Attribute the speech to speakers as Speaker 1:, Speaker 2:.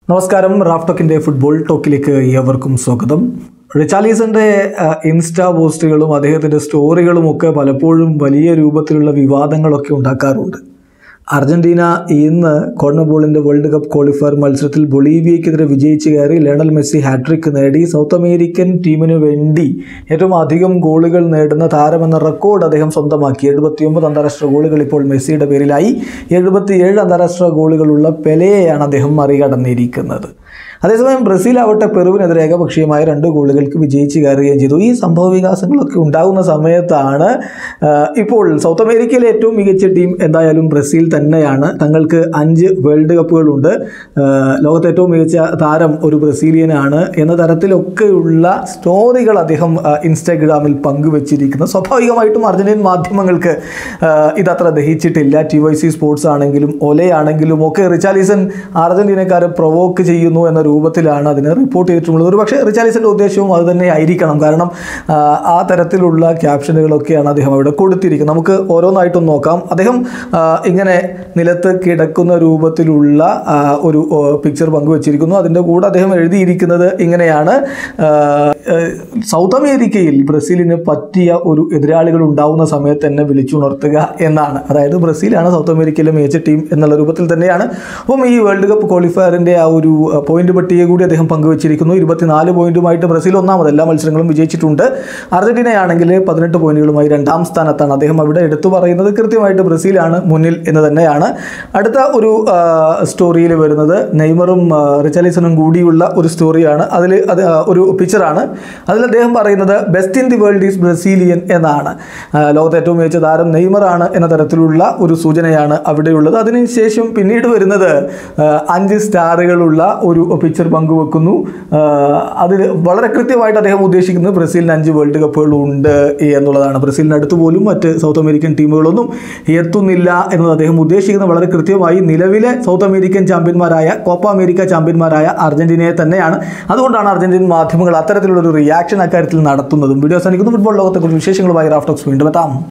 Speaker 1: നമസ്കാരം Raf ടോക്കിൻ്റെ football ടോക്കിലേക്ക് ഏവർക്കും സ്വാഗതം റിച്ചാലീസന്റെ ഇൻസ്റ്റാ പോസ്റ്റുകളും അദ്ദേഹത്തിൻ്റെ സ്റ്റോറികളും ഒക്കെ പലപ്പോഴും വലിയ രൂപത്തിലുള്ള വിവാദങ്ങളൊക്കെ ഉണ്ടാക്കാറുണ്ട് അർജന്റീന ഇന്ന് കോൺമബോളിൻ്റെ വേൾഡ് കപ്പ് ക്വാളിഫയർ മത്സരത്തിൽ ബൊളീവിയയ്ക്കെതിരെ വിജയിച്ച് കയറി ലയണൽ മെസ്സി ഹാട്രിക് നേടി സൗത്ത് അമേരിക്കൻ ടീമിന് വേണ്ടി ഏറ്റവും അധികം ഗോളുകൾ നേടുന്ന താരമെന്ന റെക്കോർഡ് അദ്ദേഹം സ്വന്തമാക്കി എഴുപത്തിയൊമ്പത് അന്താരാഷ്ട്ര ഗോളുകൾ ഇപ്പോൾ മെസ്സിയുടെ പേരിലായി എഴുപത്തിയേഴ് അന്താരാഷ്ട്ര ഗോളുകളുള്ള പെലെയെയാണ് അദ്ദേഹം മറികടന്നിരിക്കുന്നത് അതേസമയം ബ്രസീൽ ആവട്ടെ പെറുവിനെതിരെ ഏകപക്ഷീയമായ രണ്ട് ഗോളുകൾക്ക് വിജയിച്ച് കയറുകയും ചെയ്തു ഈ സംഭവ വികാസങ്ങളൊക്കെ ഉണ്ടാകുന്ന സമയത്താണ് ആ, ഇപ്പോൾ സൗത്ത് അമേരിക്കയിലെ ഏറ്റവും മികച്ച ടീം എന്തായാലും ബ്രസീൽ തന്നെയാണ് തങ്ങൾക്ക് അഞ്ച് വേൾഡ് കപ്പുകളുണ്ട് ആ, ലോകത്തെ ഏറ്റവും മികച്ച താരം ഒരു ബ്രസീലിയനാണ് എന്ന തരത്തിലൊക്കെയുള്ള സ്റ്റോറികൾ അദ്ദേഹം ആ, ഇൻസ്റ്റാഗ്രാമിൽ പങ്കുവച്ചിരിക്കുന്നത് സ്വാഭാവികമായിട്ടും അർജന്റീൻ മാധ്യമങ്ങൾക്ക് ആ, ഇതത്ര ദഹിച്ചിട്ടില്ല ടി വൈ സി സ്പോർട്സ് ആണെങ്കിലും ഒലയാണെങ്കിലും ഒക്കെ റിച്ചാലിസൺ അർജന്റീനക്കാരെ പ്രൊവോക്ക് ചെയ്യുന്നു എന്ന രൂപത്തിലാണ് അതിനെ റിപ്പോർട്ട് ചെയ്തിട്ടുള്ളത് ഒരു പക്ഷേ റിച്ചാലിസൻ്റെ ഉദ്ദേശവും അത് തന്നെ ആയിരിക്കണം കാരണം ആ, ആ തരത്തിലുള്ള ക്യാപ്ഷനുകളൊക്കെയാണ് അദ്ദേഹം അവിടെ കൊടുത്തിരിക്കുന്നത് നമുക്ക് ഓരോന്നായിട്ടും നോക്കാം അദ്ദേഹം ആ, ഇങ്ങനെ നിലത്ത് കിടക്കുന്ന രൂപത്തിലുള്ള ആ, ഒരു പിക്ചർ പങ്കുവച്ചിരിക്കുന്നു അതിൻ്റെ കൂടെ അദ്ദേഹം എഴുതിയിരിക്കുന്നത് ഇങ്ങനെയാണ് ആ, ഏഹ്, സൗത്ത് അമേരിക്കയിൽ ബ്രസീലിന് പറ്റിയ ഒരു എതിരാളികൾ ഉണ്ടാവുന്ന സമയത്ത് തന്നെ വിളിച്ചുണർത്തുക എന്നാണ് അതായത് ബ്രസീലാണ് സൗത്ത് അമേരിക്കയിലെ മികച്ച ടീം എന്നുള്ള രൂപത്തിൽ തന്നെയാണ് അപ്പം ഈ വേൾഡ് കപ്പ് ക്വാളിഫയറിൻ്റെ ആ ഒരു പോയിന്റ് പട്ടിക കൂടി അദ്ദേഹം പങ്കുവച്ചിരിക്കുന്നു ഇരുപത്തിനാല് പോയിന്റുമായിട്ട് ബ്രസീൽ ഒന്നാമത് എല്ലാ മത്സരങ്ങളും വിജയിച്ചിട്ടുണ്ട് അർജന്റീനയാണെങ്കിൽ പതിനെട്ട് പോയിന്റുകളുമായി രണ്ടാം സ്ഥാനത്താണ് അദ്ദേഹം അവിടെ എടുത്തു പറയുന്നത് കൃത്യമായിട്ട് ബ്രസീലാണ് മുന്നിൽ എന്ന് തന്നെയാണ് അടുത്ത ഒരു സ്റ്റോറിയിൽ വരുന്നത് നെയ്മറും ആ, റിച്ചാലിസണും കൂടിയുള്ള ഒരു സ്റ്റോറിയാണ് അതിൽ അത് ആ, ഒരു പിക്ചറാണ് അതിൽ അദ്ദേഹം പറയുന്നത് best in the world is Brazilian എന്നാണ് ആ, ലോകത്തെ ഏറ്റവും മികച്ച താരം നെയ്മറാണ് എന്ന തരത്തിലുള്ള ഒരു സൂചനയാണ് അവിടെയുള്ളത് അതിനുശേഷം പിന്നീട് വരുന്നത് ആ, അഞ്ച് സ്റ്റാറുകളുള്ള ഒരു പിക്ചർ പങ്കുവെക്കുന്നു ആ, അതിൽ വളരെ കൃത്യമായിട്ട് അദ്ദേഹം ഉദ്ദേശിക്കുന്നത് ബ്രസീലിന് അഞ്ച് വേൾഡ് കപ്പുകൾ ഉണ്ട് എന്നുള്ളതാണ് ബ്രസീലിന് അടുത്ത് പോലും മറ്റ് സൗത്ത് അമേരിക്കൻ ടീമുകളൊന്നും എത്തുന്നില്ല എന്നത് അദ്ദേഹം ഉദ്ദേശിക്കുന്നത് വളരെ കൃത്യമായി നിലവിലെ സൗത്ത് അമേരിക്കൻ ചാമ്പ്യന്മാരായ കോപ്പ അമേരിക്ക ചാമ്പ്യന്മാരായ അർജന്റീനയെ തന്നെയാണ് അതുകൊണ്ടാണ് അർജന്റീൻ മാധ്യമങ്ങൾ അത്തരത്തിലുള്ള ഒരു റിയാക്ഷൻ അക്കാര്യത്തിൽ നടത്തുന്നതും വീഡിയോ അവസാനിക്കുന്നു ഫുട്ബോൾ ലോകത്തെക്കുറിച്ച് വിശേഷങ്ങളുമായി റാഫ്റ്റോക്സ് വീണ്ടും എത്താം